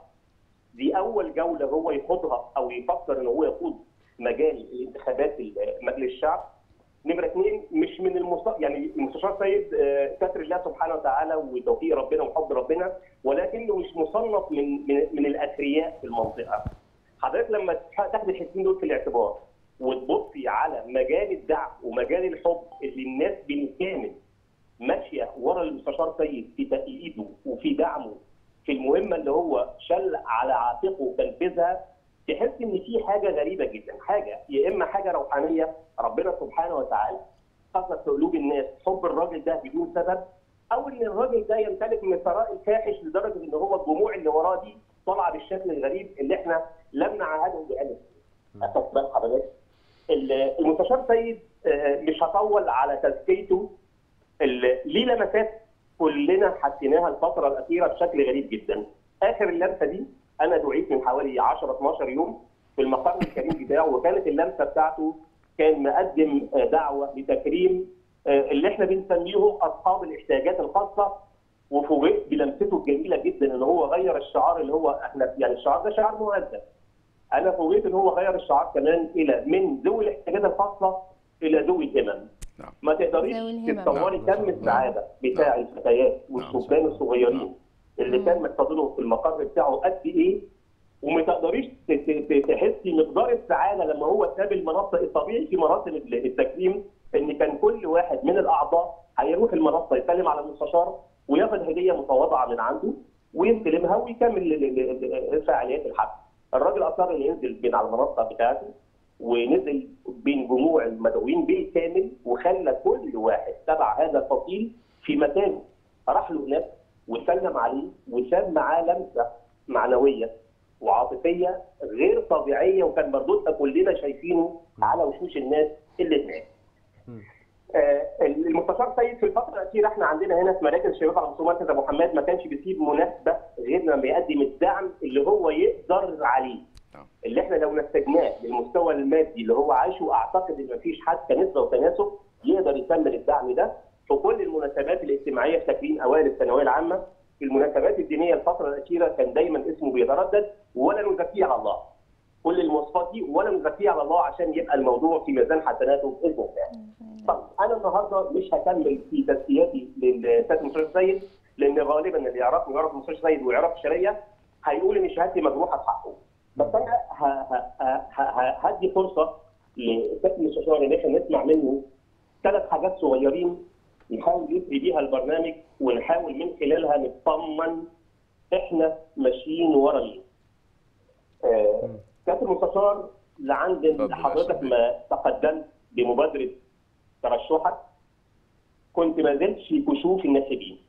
دي اول جوله هو يخوضها او يفكر ان هو يخوض مجال الانتخابات مجلس الشعب. نمره اثنين مش من المص... يعني المستشار سيد آه، ستر الله سبحانه وتعالى وتوفيق ربنا وحب ربنا ولكنه مش مصنف من من, من الاثرياء في المنطقه. حضرتك لما تاخد الحتتين دول في الاعتبار وتبصي على مجال الدعم ومجال الحب اللي الناس بالكامل ماشيه ورا المستشار سيد في تأييده وفي دعمه في المهمه اللي هو شل على عاتقه وتنفيذها تحس ان في حاجه غريبه جدا، حاجه يا اما حاجه روحانيه ربنا سبحانه وتعالى خلق في قلوب الناس حب الراجل ده بدون سبب او ان الراجل ده يمتلك من الثراء الفاحش لدرجه ان هو الجموع اللي وراه دي طالعه بالشكل الغريب اللي احنا لم نعهدهم بقاله اساس بال حضرتك ال- المستشار سيد آه، مش هطول على تزكيته ال- ليه لمسات كلنا حسيناها الفتره الاخيره بشكل غريب جدا اخر اللمسه دي انا دعيت من حوالي 10 12 يوم في المقر الكريم بتاعه وكانت اللمسه بتاعته كان مقدم آه، دعوه لتكريم آه، اللي احنا بنسميهم اصحاب الاحتياجات الخاصه وفوجئت بلمسته الجميله جدا ان هو غير الشعار اللي هو احنا يعني الشعار ده شعار مهذب انا فوجئت ان هو غير الشعار كمان الى من ذوي الاحتياجات الخاصه الى ذوي الهمم نعم. ما تقدريش ذوي الهمم. تتصوري نعم. كم السعاده بتاع نعم. الفتيات والشبان نعم. الصغيرين اللي كان محتضنهم في المقر بتاعه قد ايه وما تقدريش ت- ت- ت- تحسي مقدار السعاده لما هو ساب المنصه الطبيعي في مراسم ال- التكريم ان كان كل واحد من الاعضاء هيروح المنصه يسلم على المستشار وياخد هديه متواضعه من عنده ويستلمها ويكمل ال- ال- ال- فعاليات الحفل. الراجل اصر انه ينزل من على المنصه بتاعته ونزل بين جموع المدعوين بالكامل وخلى كل واحد تبع هذا الفصيل في مكانه راح له هناك وسلم عليه وساب معاه لمسه معنويه وعاطفيه غير طبيعيه وكان مردودها كلنا شايفينه على وشوش الناس اللي هناك. آه، المستشار سيد في الفتره الاخيره احنا عندنا هنا في مراكز الشباب على مستوى مركز ابو حماد ما كانش بيسيب مناسبه غير لما يقدم الدعم اللي هو يقدر عليه. نعم. اللي احنا لو نسجناه للمستوى المادي اللي هو عايشه اعتقد ان مفيش حد كنسبه وتناسب يقدر يكمل الدعم ده في كل المناسبات الاجتماعيه في تكريم اوائل الثانويه العامه في المناسبات الدينيه الفتره الاخيره كان دايما اسمه بيتردد ولا نزكيه على الله. كل المواصفات دي ولا نزكيه على الله عشان يبقى الموضوع في ميزان حسناته باذن الله. طب انا النهارده مش هكمل في تزكياتي للسيد المستشار سيد لان غالبا اللي يعرفني ويعرف المستشار سيد ويعرف الشرعيه هيقول ان شهادتي مجروحه في حقه. بس انا ه- ه- ه- ه- هدي فرصه لسيد المستشار ان احنا نسمع منه ثلاث حاجات صغيرين نحاول يسري بيها البرنامج ونحاول من خلالها نطمن احنا ماشيين ورا مين. آه، كابتن المستشار لعند اتفضل يا حضرتك شباب. ما تقدمت بمبادره ترشحك كنت ما زلت في كشوف الناخبين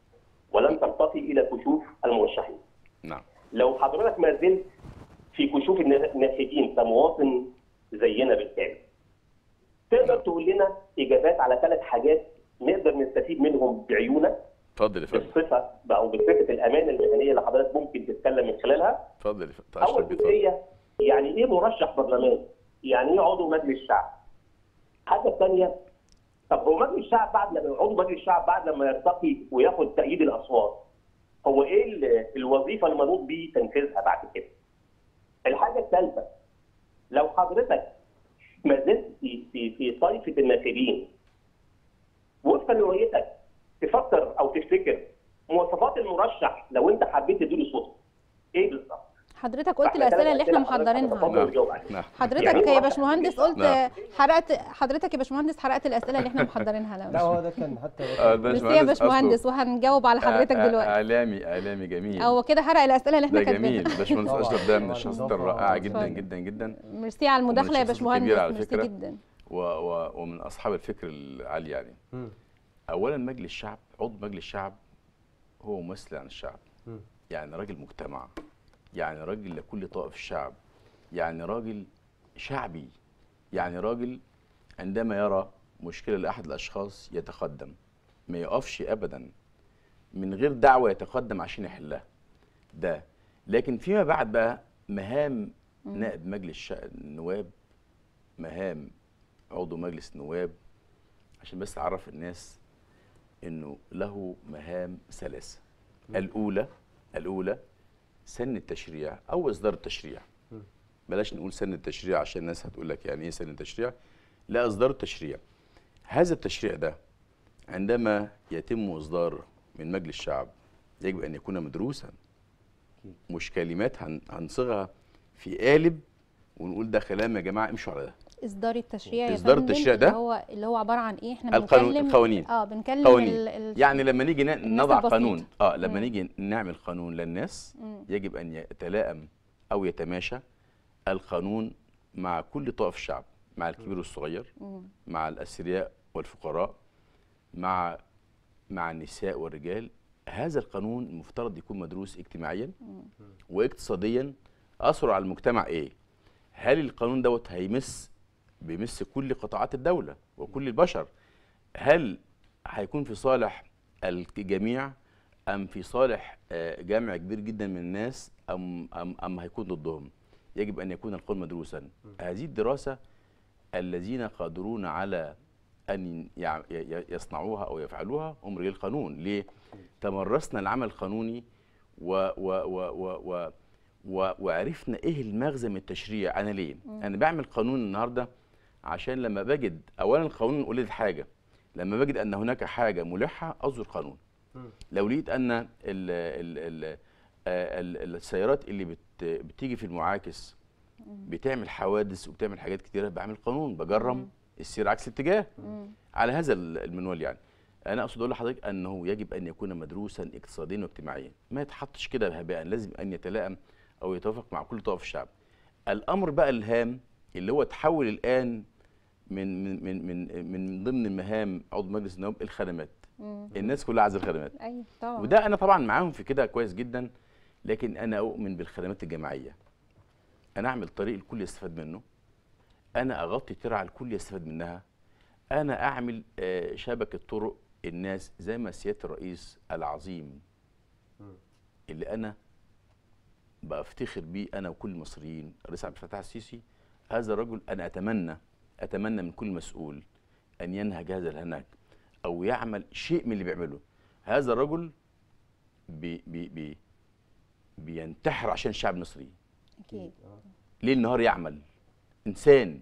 ولم ترتقي الى كشوف المرشحين. نعم لو حضرتك ما زلت في كشوف النا- الناخبين كمواطن زينا بالكامل تقدر تقول لنا اجابات على ثلاث حاجات نقدر نستفيد منهم بعيونك اتفضل يا فندم بالصفه او بصفه الامانه المهنيه اللي حضرتك ممكن تتكلم من خلالها اتفضل يا فندم اول اشرف بيه، اتفضل جزئيه يعني ايه مرشح برلمان؟ يعني ايه عضو مجلس الشعب؟ الحاجه الثانيه طب هو مجلس الشعب بعد لما عضو مجلس الشعب بعد لما يرتقي وياخد تأييد الاصوات هو ايه ال- الوظيفه المنوط به تنفيذها بعد كده؟ الحاجه الثالثه لو حضرتك ما زلت في في في طائفه الناخبين وفقا لرؤيتك تفكر او تفتكر مواصفات المرشح لو انت حبيت تديله صوتك ايه بالظبط؟ حضرتك قلت فإحنا الاسئله ثلاث اللي احنا أسئلة حضرتك محضرينها هتتفضل نعم. تجاوب عليها. نعم حضرتك يعني يا هو باشمهندس قلت نعم. حرقت حضرتك يا باشمهندس حرقت الاسئله اللي احنا محضرينها لا لا هو ده كان حتى آه، ميرسي يا باشمهندس وهنجاوب على حضرتك آه، آه، دلوقتي اعلامي اعلامي جميل هو كده حرق الاسئله اللي احنا ده كاتبينها جميل باشمهندس طبعاً، اشرف ده من طبعاً، الشخصيات إضافة الرائعه جدا اتفضل. جدا جدا ميرسي على المداخله يا الشخصيات باشمهندس الكبيرة على ميرسي فكرة. جدا و و ومن اصحاب الفكر العالي يعني مم. اولا مجلس الشعب عضو مجلس الشعب هو ممثل عن الشعب مم. يعني راجل مجتمع يعني راجل لكل طائف الشعب يعني راجل شعبي يعني راجل عندما يرى مشكلة لأحد الأشخاص يتقدم ما يقفش أبدا من غير دعوة يتقدم عشان يحلها ده لكن فيما بعد بقى مهام نائب مجلس شا- النواب مهام عضو مجلس النواب عشان بس أعرف الناس إنه له مهام ثلاثة الأولى الأولى سن التشريع أو إصدار التشريع بلاش نقول سن التشريع عشان الناس هتقول لك يعني إيه سن التشريع لا إصدار التشريع هذا التشريع ده عندما يتم إصداره من مجلس الشعب يجب أن يكون مدروسا مش كلمات هن- هنصيغها في قالب ونقول ده كلام يا جماعة امشوا على ده اصدار التشريع يا إصدار فندم التشريع ده؟ اللي هو اللي هو عباره عن ايه احنا القانون- بنكلم القوانين. اه بنكلم قوانين ال... ال... يعني لما نيجي ن- الناس نضع البسيطة. قانون اه لما مم. نيجي نعمل قانون للناس مم. يجب ان يتلائم او يتماشى القانون مع كل طائف الشعب مع الكبير والصغير مم. مع الاثرياء والفقراء مع مع النساء والرجال هذا القانون المفترض يكون مدروس اجتماعيا واقتصاديا اثره على المجتمع ايه هل القانون دوت هيمس بيمس كل قطاعات الدوله وكل البشر هل هيكون في صالح الجميع ام في صالح آه، جمع كبير جدا من الناس ام ام ام هيكون ضدهم يجب ان يكون القانون مدروسا هذه الدراسه الذين قادرون على ان يع- ي- ي- يصنعوها او يفعلوها هم رجال القانون ليه تمرسنا العمل القانوني و و و و و و وعرفنا ايه المغزى من التشريع انا ليه انا بعمل قانون النهارده عشان لما بجد اولا القانون يقول لي حاجه لما بجد ان هناك حاجه ملحه اصدر قانون لو لقيت ان ال ال ال آه، ال- السيارات اللي بت بتيجي في المعاكس بتعمل حوادث وبتعمل حاجات كتيره بعمل قانون بجرم السير عكس الاتجاه مم. على هذا ال- المنوال يعني انا اقصد اقول لحضرتك انه يجب ان يكون مدروسا اقتصاديا واجتماعيا ما يتحطش كده هباء لازم ان يتلائم او يتوافق مع كل طوائف الشعب الامر بقى الهام اللي هو تحول الان من من من من, من ضمن مهام عضو مجلس النواب الخدمات مم. الناس كلها عايزه الخدمات ايوه طبعا وده انا طبعا معاهم في كده كويس جدا لكن انا اؤمن بالخدمات الجماعيه انا اعمل طريق الكل يستفاد منه انا اغطي ترعه الكل يستفاد منها انا اعمل آه، شبكه طرق الناس زي ما سياده الرئيس العظيم اللي انا بفتخر بيه انا وكل المصريين الرئيس عبد الفتاح السيسي هذا الرجل انا اتمنى اتمنى من كل مسؤول ان ينهج هذا الهناج او يعمل شيء من اللي بيعمله هذا الرجل بي بي بي بينتحر عشان الشعب المصري اكيد ليل نهار يعمل انسان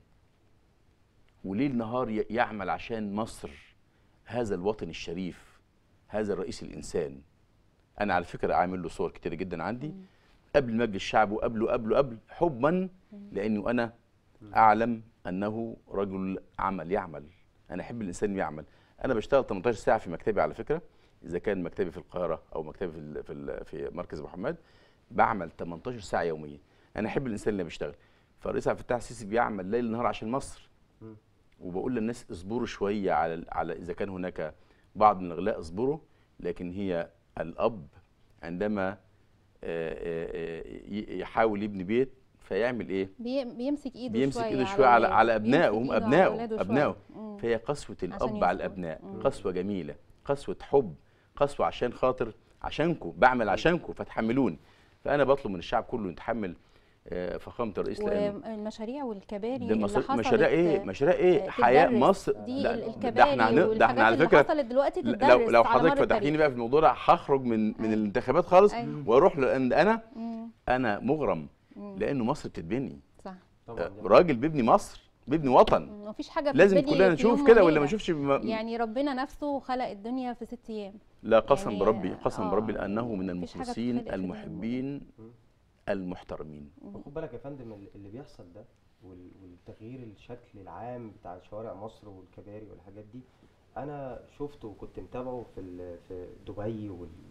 وليل نهار ي- يعمل عشان مصر هذا الوطن الشريف هذا الرئيس الانسان انا على فكره عامل له صور كتير جدا عندي قبل مجلس الشعب وقبله قبله قبل حبا لانه انا اعلم انه رجل عمل يعمل انا احب الانسان يعمل انا بشتغل 18 ساعه في مكتبي على فكره اذا كان مكتبي في القاهره او مكتبي في ال- في, ال- في مركز محمد بعمل 18 ساعه يوميا انا احب الانسان اللي بيشتغل فالرئيس عبد الفتاح السيسي بيعمل ليل نهار عشان مصر وبقول للناس اصبروا شويه على على اذا كان هناك بعض من الاغلاء اصبروا لكن هي الاب عندما آه، آه، آه، ي- يحاول يبني بيت فيعمل ايه؟ بي- بيمسك ايده بيمسك شويه ايده شويه على ولاده. على بيمسك ابنائه إيده على ابنائه ولاده شوية. ابنائه مم. فهي قسوه عشان الاب على يصبر. الابناء مم. قسوه جميله قسوه حب قسوه عشان خاطر عشانكم بعمل عشانكم فتحملوني فانا بطلب من الشعب كله يتحمل آه، فخامه الرئيس لانه والمشاريع والكباري ده اللي مصر- حصلت مشاريع ايه مشاريع ايه حياه تدرس. مصر دي لا، ال- ده الكباري احنا هن- ده والحاجات احنا على اللي فكره حصلت دلوقتي ل- تدرس لو لو على مر حضرتك فتحتيني التاريخ. بقى في الموضوع ده هخرج من من أيوة. الانتخابات خالص أيوة. واروح لان انا مم. انا مغرم مم. لانه مصر بتتبني صح طبعا آه، ده- راجل بيبني مصر بيبني وطن مم. مفيش حاجه لازم بتبني كلنا في نشوف يوم كده ولا وليلة. ما نشوفش بم- يعني ربنا نفسه خلق الدنيا في ست ايام لا قسم يعني بربي قسم آه، بربي لانه من مفيش حاجة المخلصين تتخلق في اليوم. المحبين المحترمين خد بالك يا فندم ال- اللي بيحصل ده وال- والتغيير الشكل العام بتاع شوارع مصر والكباري والحاجات دي انا شفته وكنت متابعه في ال- في دبي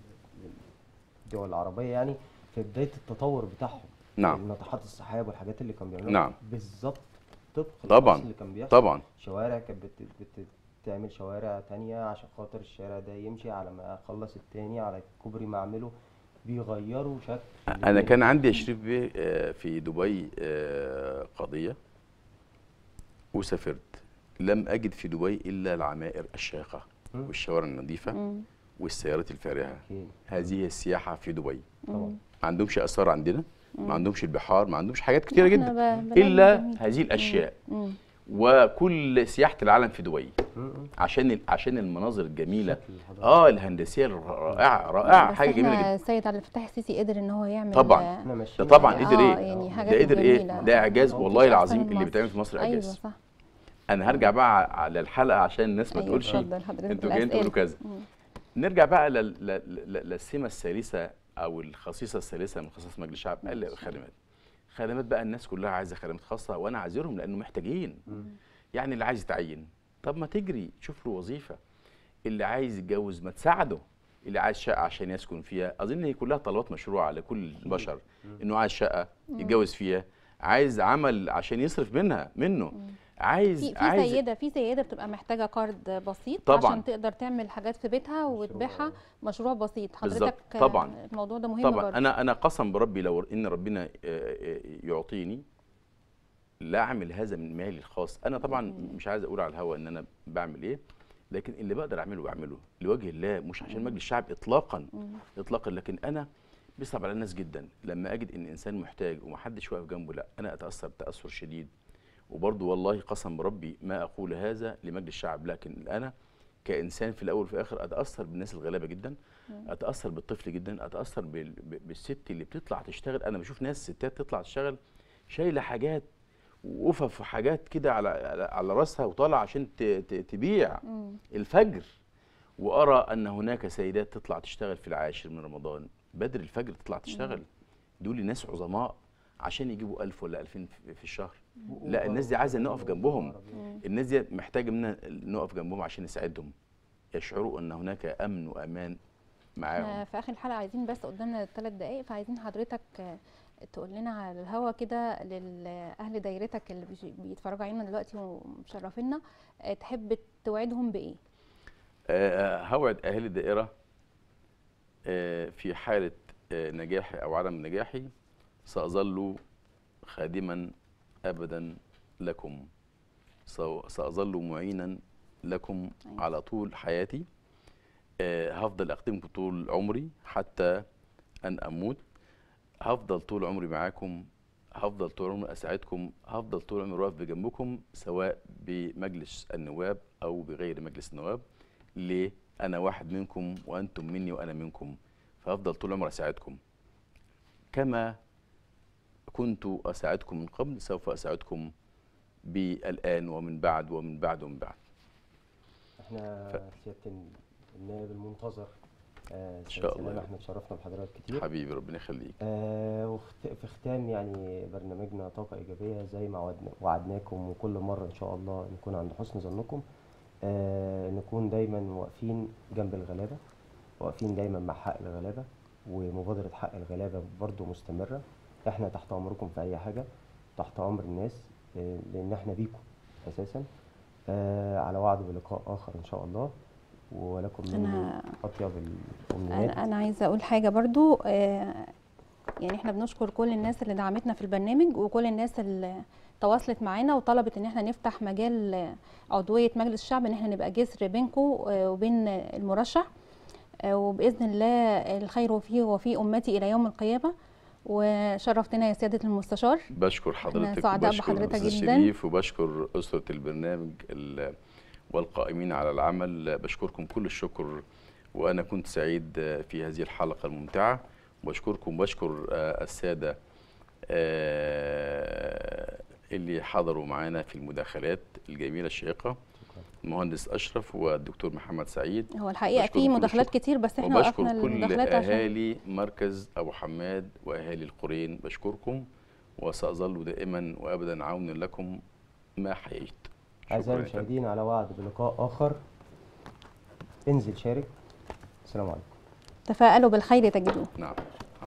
والدول العربيه يعني في بدايه التطور بتاعهم نعم. ناطحات السحاب والحاجات اللي كان بيعملوها نعم. بالظبط طبق طبعاً. الأصل اللي كان بيحصل طبعا شوارع كانت بت- بتعمل شوارع تانية عشان خاطر الشارع ده يمشي على ما اخلص التاني على كوبري ما اعمله بيغيروا شكل انا كان عندي يا شريف بيه آه، في دبي آه، قضيه وسافرت لم اجد في دبي الا العمائر الشاقه مم. والشوارع النظيفه مم. والسيارات الفارهه اوكي هذه هي السياحه في دبي طبعا ما عندهمش اثار عندنا ما عندهمش البحار ما عندهمش حاجات كتيره إحنا جدا ب- بلد الا جميل. هذه الاشياء مم. وكل سياحه العالم في دبي م- م. عشان ال- عشان المناظر الجميله شكل الحضارة. اه الهندسيه الرائعه رائعه بس حاجه إحنا جميله جدا السيد عبد الفتاح السيسي قدر ان هو يعمل طبعاً. آه، احنا ده ماشيين طبعا على- قدر آه، ايه يعني ده حاجات قدر ايه جميلة. ده اعجاز آه، والله مفيش العظيم أحسن من اللي مصر. بيتعمل في مصر ايوه اعجاز صح انا هرجع بقى على الحلقه عشان الناس ما أيوة، تقولش اتفضل حضرتك انتوا جايين بالأسئلة. تقولوا كذا مم. نرجع بقى لل- لل- لل- للسمه الثالثه او الخصيصه الثالثه من خصائص مجلس الشعب قال لي الخدمات خدمات بقى الناس كلها عايزه خدمات خاصه وانا عاذرهم لانه محتاجين يعني اللي عايز يتعين طب ما تجري شوف له وظيفه اللي عايز يتجوز ما تساعده اللي عايز شقه عشان يسكن فيها اظن هي كلها طلبات مشروعه لكل البشر انه عايز شقه يتجوز فيها عايز عمل عشان يصرف منها منه عايز في في عايز سيده في سيده بتبقى محتاجه قرض بسيط طبعاً. عشان تقدر تعمل حاجات في بيتها وتبيعها مشروع بسيط بالظبط. حضرتك آه، طبعاً. الموضوع ده مهم طبعا برضه. انا انا قسم بربي لو ان ربنا آه، آه، يعطيني لا اعمل هذا من مالي الخاص انا طبعا مش عايز اقول على الهوا ان انا بعمل ايه لكن اللي بقدر اعمله بعمله لوجه الله مش عشان مجلس الشعب اطلاقا اطلاقا لكن انا بيصعب على الناس جدا لما اجد ان انسان محتاج ومحدش واقف جنبه لا انا اتاثر تاثر شديد وبرضه والله قسم بربي ما اقول هذا لمجلس الشعب لكن انا كانسان في الاول وفي الاخر اتاثر بالناس الغلابه جدا اتاثر بالطفل جدا اتاثر بال- ب- بالست اللي بتطلع تشتغل انا بشوف ناس ستات تطلع تشتغل شايله حاجات وقفف وحاجات كده على على, على راسها وطالعه عشان ت- ت- تبيع مم. الفجر وارى ان هناك سيدات تطلع تشتغل في العاشر من رمضان بدر الفجر تطلع تشتغل دول ناس عظماء عشان يجيبوا ألف ولا ألفين في- في الشهر لا الناس دي عايزه نقف جنبهم الناس دي محتاجه منا نقف جنبهم عشان نساعدهم يشعروا ان هناك امن وامان معاهم احنا في اخر الحلقه عايزين بس قدامنا ثلاث دقائق فعايزين حضرتك آه، تقول لنا على الهوا كده لاهل دايرتك اللي بيش- بيتفرجوا علينا دلوقتي ومشرفينا آه، تحب توعدهم بايه؟ آه، هوعد اهالي الدائره آه، في حاله آه، نجاحي او عدم نجاحي ساظل خادما ابدا لكم سو- ساظل معينا لكم أيوة. على طول حياتي آه، هفضل اخدمكم طول عمري حتى ان اموت هفضل طول عمري معاكم هفضل طول عمري اساعدكم هفضل طول عمري واقف بجنبكم سواء بمجلس النواب او بغير مجلس النواب ليه انا واحد منكم وانتم مني وانا منكم فهفضل طول عمري اساعدكم كما كنت اساعدكم من قبل سوف اساعدكم بالان ومن بعد ومن بعد ومن بعد احنا سياده النائب المنتظر آه سيد شاء سلام الله. احنا اتشرفنا بحضرتك كتير حبيبي ربنا يخليك آه وفي في ختام يعني برنامجنا طاقة إيجابية زي ما وعدنا وعدناكم وكل مرة إن شاء الله نكون عند حسن ظنكم آه نكون دايما واقفين جنب الغلابة واقفين دايما مع حق الغلابة ومبادرة حق الغلابة برضو مستمرة احنا تحت أمركم في أي حاجة تحت أمر الناس آه لأن احنا بيكم أساسا آه على وعد بلقاء اخر ان شاء الله ولكم مني أنا- اطيب الامنيات انا انا عايزه اقول حاجه برضو آه، يعني احنا بنشكر كل الناس اللي دعمتنا في البرنامج وكل الناس اللي تواصلت معانا وطلبت ان احنا نفتح مجال آه، عضويه مجلس الشعب ان احنا نبقى جسر بينكم وبين المرشح آه، وباذن الله الخير فيه وفي امتي الى يوم القيامه وشرفتنا يا سياده المستشار بشكر حضرتك سعداء وبشكر بحضرتك أستاذ جداً. شريف وبشكر أسرة البرنامج ال- والقائمين على العمل بشكركم كل الشكر وأنا كنت سعيد في هذه الحلقة الممتعة وبشكركم وبشكر آه، السادة آه، اللي حضروا معانا في المداخلات الجميلة الشيقة المهندس أشرف والدكتور محمد سعيد هو الحقيقه بشكر في كل مداخلات الشكر. كتير بس احنا وقفنا وبشكر كل المداخلات عشان اهالي مركز ابو حماد واهالي القرين بشكركم وساظل دائما وابدا عونا لكم ما حييت اعزائي شكراً يا فندم. المشاهدين على وعد بلقاء اخر انزل شارك السلام عليكم تفاءلوا بالخير تجدوه نعم